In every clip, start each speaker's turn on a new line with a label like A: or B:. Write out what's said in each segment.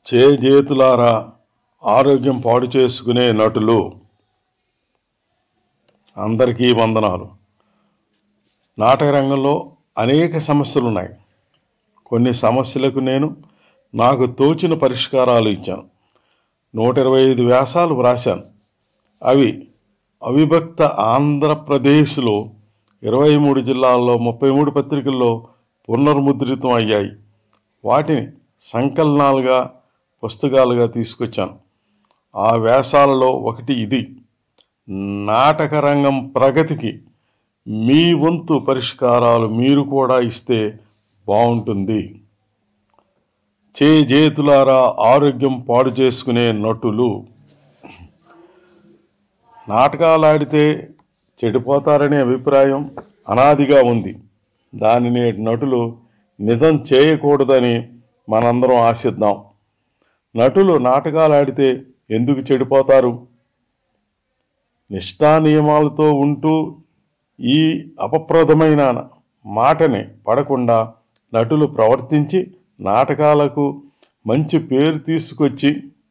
A: చేజేతులారా ఆరోగ్యం పాడు చేసుకునే నటులు అందరికీ వందనాలు నాటక రంగంలో అనేక సమస్యలు ఉన్నాయి కొన్ని సమస్యలకు నేను నాకు తోచిన పరిష్కారాలు ఇచ్చాను నూట ఇరవై ఐదు వ్యాసాలు వ్రాశాను అవి అవిభక్త ఆంధ్రప్రదేశ్లో ఇరవై మూడు జిల్లాల్లో ముప్పై మూడు పత్రికల్లో పునర్ముద్రితం అయ్యాయి వాటిని సంకలనాలుగా పుస్తకాలుగా తీసుకొచ్చాను ఆ వ్యాసాలలో ఒకటి ఇది నాటక రంగం ప్రగతికి మీ వంతు పరిష్కారాలు మీరు కూడా ఇస్తే బాగుంటుంది చేజేతులారా ఆరోగ్యం పాడు చేసుకునే నటులు నాటకాలు ఆడితే చెడిపోతారనే అభిప్రాయం అనాదిగా ఉంది దానిని నటులు నిజం చేయకూడదని మనందరం ఆశిద్దాం నటులు నాటకాలు ఆడితే ఎందుకు చెడిపోతారు నిష్ఠా నియమాలతో ఉంటూ ఈ అపప్రదమైన మాటని పడకుండా నటులు ప్రవర్తించి నాటకాలకు మంచి పేరు తీసుకొచ్చి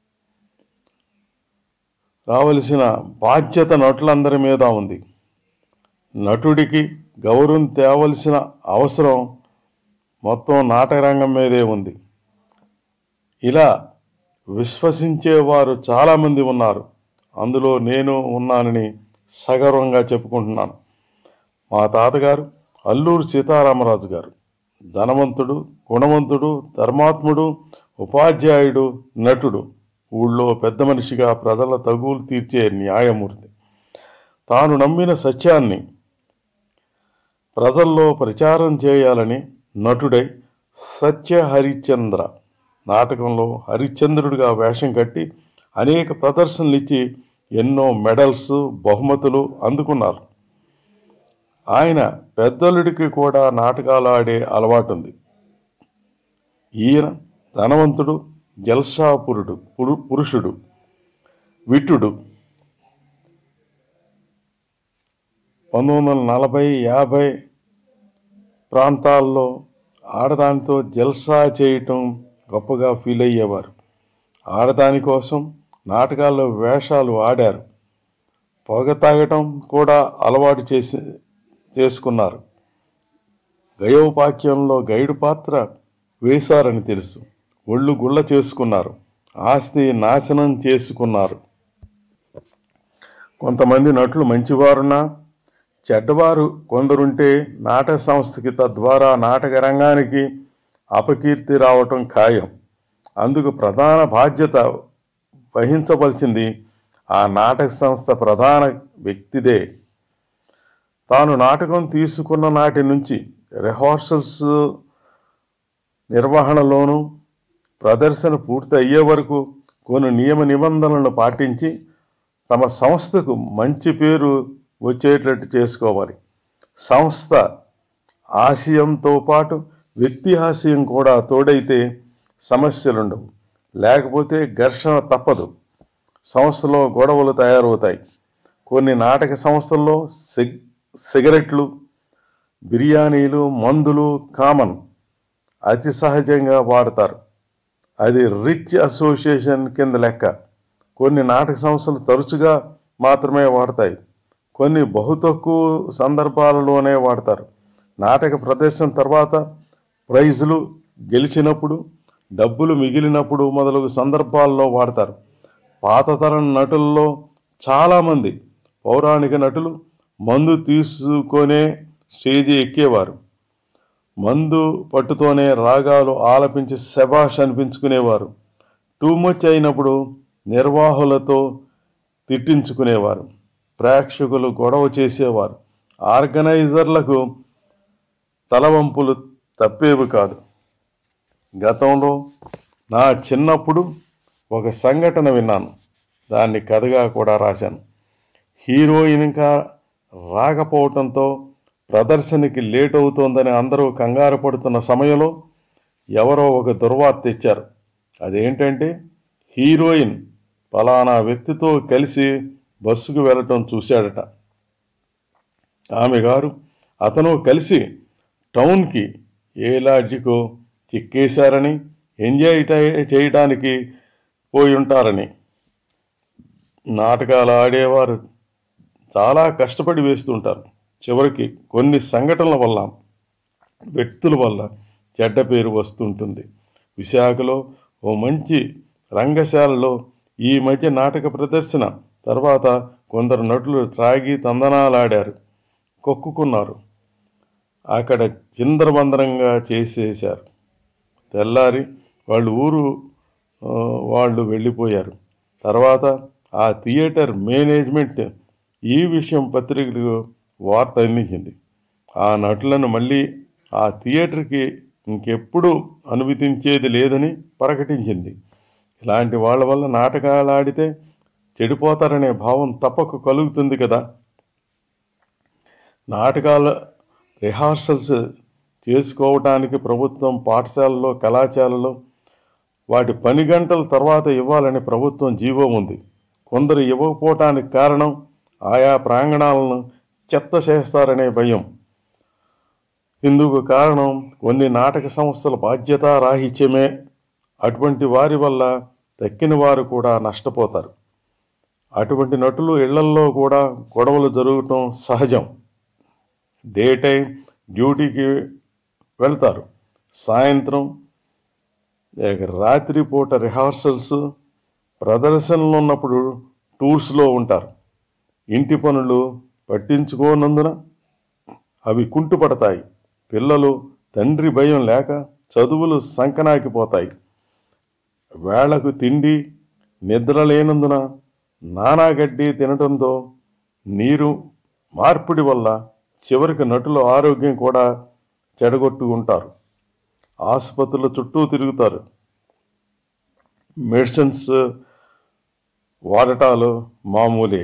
A: రావలసిన బాధ్యత నటులందరి మీద ఉంది నటుడికి గౌరవం తేవలసిన అవసరం మొత్తం నాటక రంగం మీదే ఉంది ఇలా విశ్వసించేవారు చాలామంది ఉన్నారు అందులో నేను ఉన్నానని సగర్వంగా చెప్పుకుంటున్నాను మా తాతగారు అల్లూరు సీతారామరాజు గారు ధనవంతుడు గుణవంతుడు ధర్మాత్ముడు ఉపాధ్యాయుడు నటుడు ఊళ్ళో పెద్ద మనిషిగా ప్రజల తగులు తీర్చే న్యాయమూర్తి తాను నమ్మిన సత్యాన్ని ప్రజల్లో ప్రచారం చేయాలని నటుడై సత్య హరిశ్చంద్ర నాటకంలో హరిశ్చంద్రుడిగా వేషం కట్టి అనేక ప్రదర్శనలు ఇచ్చి ఎన్నో మెడల్స్ బహుమతులు అందుకున్నారు ఆయన పెద్దలుడికి కూడా నాటకాలు ఆడే అలవాటుంది ఈయన ధనవంతుడు జల్సాపురుడు పురు పురుషుడు విట్టుడు పంతొమ్మిది వందల నలభై యాభై ప్రాంతాల్లో ఆడదానితో జల్సా చేయటం గొప్పగా ఫీల్ అయ్యేవారు ఆడదాని కోసం నాటకాల్లో వేషాలు ఆడారు పొగ తాగటం కూడా అలవాటు చేసి చేసుకున్నారు గయోపాక్యంలో గైడు పాత్ర వేశారని తెలుసు ఒళ్ళు గుళ్ళ చేసుకున్నారు ఆస్తి నాశనం చేసుకున్నారు కొంతమంది నటులు మంచివారున్నా చెడ్డవారు కొందరుంటే నాటక సంస్థకి తద్వారా నాటక రంగానికి అపకీర్తి రావటం ఖాయం అందుకు ప్రధాన బాధ్యత వహించవలసింది ఆ నాటక సంస్థ ప్రధాన వ్యక్తిదే తాను నాటకం తీసుకున్న నాటి నుంచి రిహార్సల్స్ నిర్వహణలోనూ ప్రదర్శన పూర్తి అయ్యే వరకు కొన్ని నియమ నిబంధనలను పాటించి తమ సంస్థకు మంచి పేరు వచ్చేటట్టు చేసుకోవాలి సంస్థ ఆశయంతో పాటు వ్యక్తి ఆశయం కూడా తోడైతే సమస్యలుండవు లేకపోతే ఘర్షణ తప్పదు సంస్థలో గొడవలు తయారవుతాయి కొన్ని నాటక సంస్థల్లో సిగ్ సిగరెట్లు బిర్యానీలు మందులు కామన్ అతి సహజంగా వాడతారు అది రిచ్ అసోసియేషన్ కింద లెక్క కొన్ని నాటక సంస్థలు తరచుగా మాత్రమే వాడతాయి కొన్ని బహు తక్కువ సందర్భాలలోనే వాడతారు నాటక ప్రదర్శన తర్వాత ప్రైజులు గెలిచినప్పుడు డబ్బులు మిగిలినప్పుడు మొదలగు సందర్భాల్లో వాడతారు పాతతరం నటుల్లో చాలామంది పౌరాణిక నటులు మందు తీసుకొనే స్టేజి ఎక్కేవారు మందు పట్టుతోనే రాగాలు ఆలపించి శబాష్ అనిపించుకునేవారు టూ మచ్ అయినప్పుడు నిర్వాహులతో తిట్టించుకునేవారు ప్రేక్షకులు గొడవ చేసేవారు ఆర్గనైజర్లకు తలవంపులు తప్పేవి కాదు గతంలో నా చిన్నప్పుడు ఒక సంఘటన విన్నాను దాన్ని కథగా కూడా రాశాను హీరోయిన్గా రాకపోవటంతో ప్రదర్శనకి లేట్ అవుతోందని అందరూ కంగారు పడుతున్న సమయంలో ఎవరో ఒక దుర్వార్త ఇచ్చారు అదేంటంటే హీరోయిన్ ఫలానా వ్యక్తితో కలిసి బస్సుకు వెళ్ళటం చూశాడట ఆమె గారు అతను కలిసి టౌన్కి ఏ లాడ్జికో చిక్కేశారని ఎంజాయ్ ట- చేయడానికి పోయి ఉంటారని నాటకాలు ఆడేవారు చాలా కష్టపడి వేస్తుంటారు చివరికి కొన్ని సంఘటనల వల్ల వ్యక్తుల వల్ల చెడ్డ పేరు వస్తుంటుంది విశాఖలో ఓ మంచి రంగశాలలో ఈ మధ్య నాటక ప్రదర్శన తర్వాత కొందరు నటులు త్రాగి తందనాలాడారు కొక్కుకున్నారు అక్కడ చిందరబందరంగా చేసేశారు తెల్లారి వాళ్ళు ఊరు ఆ, వాళ్ళు వెళ్ళిపోయారు తర్వాత ఆ థియేటర్ మేనేజ్మెంట్ ఈ విషయం పత్రికలకు వార్త అందించింది ఆ నటులను మళ్ళీ ఆ థియేటర్కి ఇంకెప్పుడు అనుమతించేది లేదని ప్రకటించింది ఇలాంటి వాళ్ళ వల్ల నాటకాలు ఆడితే చెడిపోతారనే భావం తప్పక కలుగుతుంది కదా నాటకాల రిహార్సల్స్ చేసుకోవటానికి ప్రభుత్వం పాఠశాలలో కళాశాలలో వాటి పని గంటల తర్వాత ఇవ్వాలని ప్రభుత్వం జీవో ఉంది కొందరు ఇవ్వకపోవటానికి కారణం ఆయా ప్రాంగణాలను చెత్త చేస్తారనే భయం ఇందుకు కారణం కొన్ని నాటక సంస్థల బాధ్యత రాహిత్యమే అటువంటి వారి వల్ల తక్కిన వారు కూడా నష్టపోతారు అటువంటి నటులు ఇళ్లల్లో కూడా గొడవలు జరగటం సహజం డే టైం డ్యూటీకి వెళ్తారు సాయంత్రం ఇక రాత్రిపూట రిహార్సల్స్ ప్రదర్శనలు ఉన్నప్పుడు టూర్స్లో ఉంటారు ఇంటి పనులు పట్టించుకోనందున అవి కుంటుపడతాయి పిల్లలు తండ్రి భయం లేక చదువులు సంకనాకిపోతాయి వేళకు తిండి నిద్ర లేనందున నానాగడ్డి తినటంతో నీరు మార్పిడి వల్ల చివరికి నటుల ఆరోగ్యం కూడా చెడగొట్టుకుంటారు ఆసుపత్రుల చుట్టూ తిరుగుతారు మెడిసిన్స్ వాడటాలు మామూలే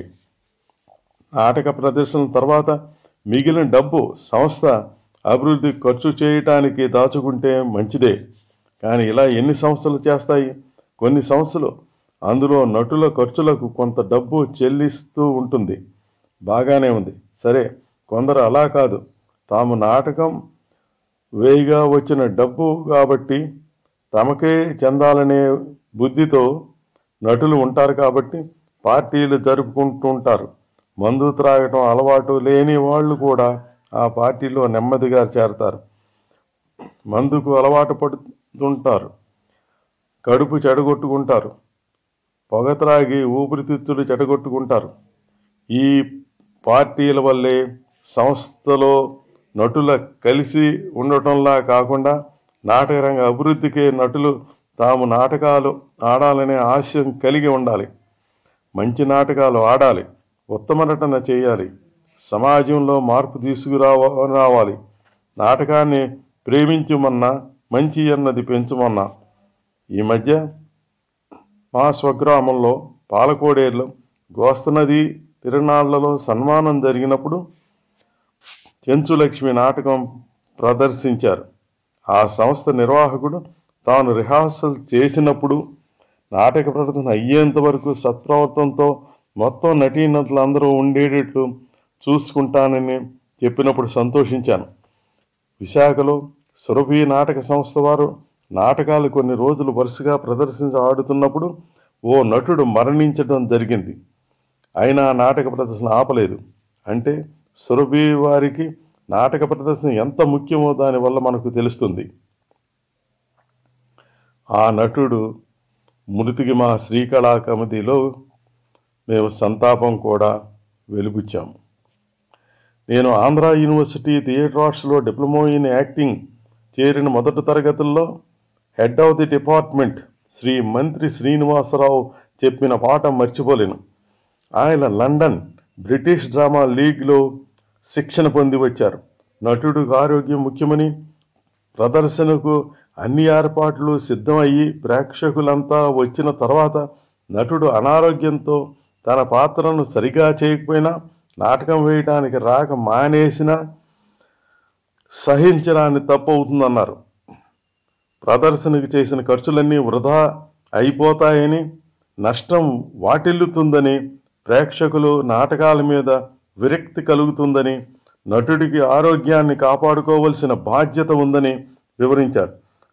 A: నాటక ప్రదర్శన తర్వాత మిగిలిన డబ్బు సంస్థ అభివృద్ధి ఖర్చు చేయటానికి దాచుకుంటే మంచిదే కానీ ఇలా ఎన్ని సంస్థలు చేస్తాయి కొన్ని సంస్థలు అందులో నటుల ఖర్చులకు కొంత డబ్బు చెల్లిస్తూ ఉంటుంది బాగానే ఉంది సరే కొందరు అలా కాదు తాము నాటకం వేయిగా వచ్చిన డబ్బు కాబట్టి తమకే చెందాలనే బుద్ధితో నటులు ఉంటారు కాబట్టి పార్టీలు జరుపుకుంటూ ఉంటారు మందు త్రాగటం అలవాటు లేని వాళ్ళు కూడా ఆ పార్టీలో నెమ్మదిగా చేరతారు మందుకు అలవాటు పడుతుంటారు కడుపు చెడగొట్టుకుంటారు పొగ త్రాగి ఊపిరితిత్తులు చెడగొట్టుకుంటారు ఈ పార్టీల వల్లే సంస్థలో నటుల కలిసి ఉండటంలా కాకుండా నాటకరంగ అభివృద్ధికి నటులు తాము నాటకాలు ఆడాలనే ఆశయం కలిగి ఉండాలి మంచి నాటకాలు ఆడాలి ఉత్తమ నటన చేయాలి సమాజంలో మార్పు తీసుకురావ రావాలి నాటకాన్ని ప్రేమించుమన్నా మంచి అన్నది పెంచుమన్నా ఈ మధ్య మా స్వగ్రామంలో పాలకోడేరులో గోస్తనది తిరునాళ్లలో సన్మానం జరిగినప్పుడు చెంచులక్ష్మి నాటకం ప్రదర్శించారు ఆ సంస్థ నిర్వాహకుడు తాను రిహార్సల్ చేసినప్పుడు నాటక ప్రదర్శన అయ్యేంత వరకు సత్ప్రవర్తనతో మొత్తం నటీనటులు అందరూ ఉండేటట్లు చూసుకుంటానని చెప్పినప్పుడు సంతోషించాను విశాఖలో సురభి నాటక సంస్థ వారు నాటకాలు కొన్ని రోజులు వరుసగా ప్రదర్శించి ఆడుతున్నప్పుడు ఓ నటుడు మరణించడం జరిగింది అయినా నాటక ప్రదర్శన ఆపలేదు అంటే సురభి వారికి నాటక ప్రదర్శన ఎంత ముఖ్యమో దానివల్ల మనకు తెలుస్తుంది ఆ నటుడు మృతికి మా శ్రీకళా కమిటీలో మేము సంతాపం కూడా వెలుబుచ్చాము నేను ఆంధ్ర యూనివర్సిటీ థియేటర్ ఆర్ట్స్లో డిప్లొమా ఇన్ యాక్టింగ్ చేరిన మొదటి తరగతుల్లో head of the department Shri Mantri Srinivasarao చెప్పిన పాఠం మర్చిపోలేను ఆయన లండన్ బ్రిటిష్ డ్రామా లీగ్లో శిక్షణ పొంది వచ్చారు నటుడు ఆరోగ్యం ముఖ్యమని ప్రదర్శనకు అన్ని ఏర్పాట్లు సిద్ధమయ్యి ప్రేక్షకులంతా వచ్చిన తర్వాత నటుడు అనారోగ్యంతో తన పాత్రను సరిగా చేయకపోయినా నాటకం వేయడానికి రాక మానేసినా సహించడాన్ని తప్పవుతుందన్నారు ప్రదర్శనకు చేసిన ఖర్చులన్నీ వృధా అయిపోతాయని నష్టం వాటిల్లుతుందని ప్రేక్షకులు నాటకాల మీద విరక్తి కలుగుతుందని నటుడికి ఆరోగ్యాన్ని కాపాడుకోవలసిన బాధ్యత ఉందని వివరించారు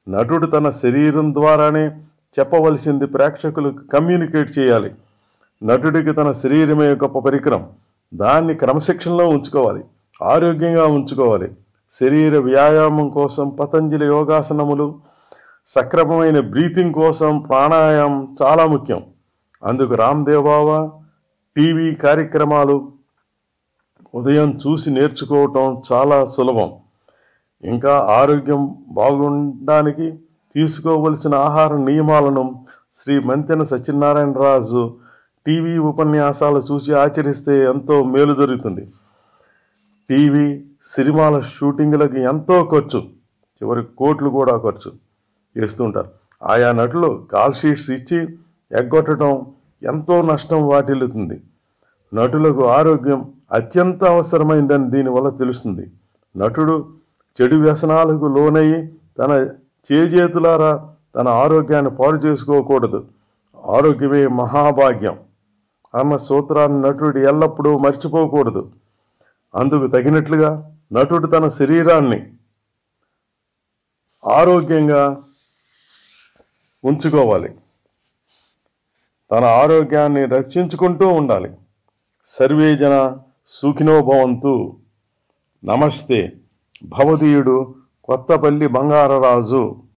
A: నటుడు తన శరీరం ద్వారానే చెప్పవలసింది ప్రేక్షకులకు కమ్యూనికేట్ చేయాలి నటుడికి తన శరీరమే గొప్ప పరికరం దాన్ని క్రమశిక్షణలో ఉంచుకోవాలి ఆరోగ్యంగా ఉంచుకోవాలి శరీర వ్యాయామం కోసం పతంజలి యోగాసనములు సక్రమమైన బ్రీతింగ్ కోసం ప్రాణాయామం చాలా ముఖ్యం అందుకు రామ్దేవ్ బాబా టీవీ కార్యక్రమాలు ఉదయం చూసి నేర్చుకోవటం చాలా సులభం ఇంకా ఆరోగ్యం బాగుండడానికి తీసుకోవలసిన ఆహార నియమాలను శ్రీ మంతెన సత్యనారాయణరాజు టీవీ ఉపన్యాసాలు చూసి ఆచరిస్తే ఎంతో మేలు జరుగుతుంది టీవీ సినిమాల షూటింగ్లకు ఎంతో ఖర్చు చివరికి కోట్లు కూడా ఖర్చు చేస్తుంటారు ఆయా నటులు కాల్ షీట్స్ ఇచ్చి ఎగ్గొట్టడం ఎంతో నష్టం వాటిల్లుతుంది నటులకు ఆరోగ్యం అత్యంత అవసరమైందని దీనివల్ల తెలుస్తుంది నటుడు చెడు వ్యసనాలకు లోనయ్యి తన చేజేతులారా తన ఆరోగ్యాన్ని పాడు చేసుకోకూడదు ఆరోగ్యమే మహాభాగ్యం అన్న సూత్రాన్ని నటుడు ఎల్లప్పుడూ మర్చిపోకూడదు అందుకు తగినట్లుగా నటుడు తన శరీరాన్ని ఆరోగ్యంగా ఉంచుకోవాలి తన ఆరోగ్యాన్ని రక్షించుకుంటూ ఉండాలి సర్వే జన సుఖినో భవంతు నమస్తే భవదీయుడు కొత్తపల్లి బంగారరాజు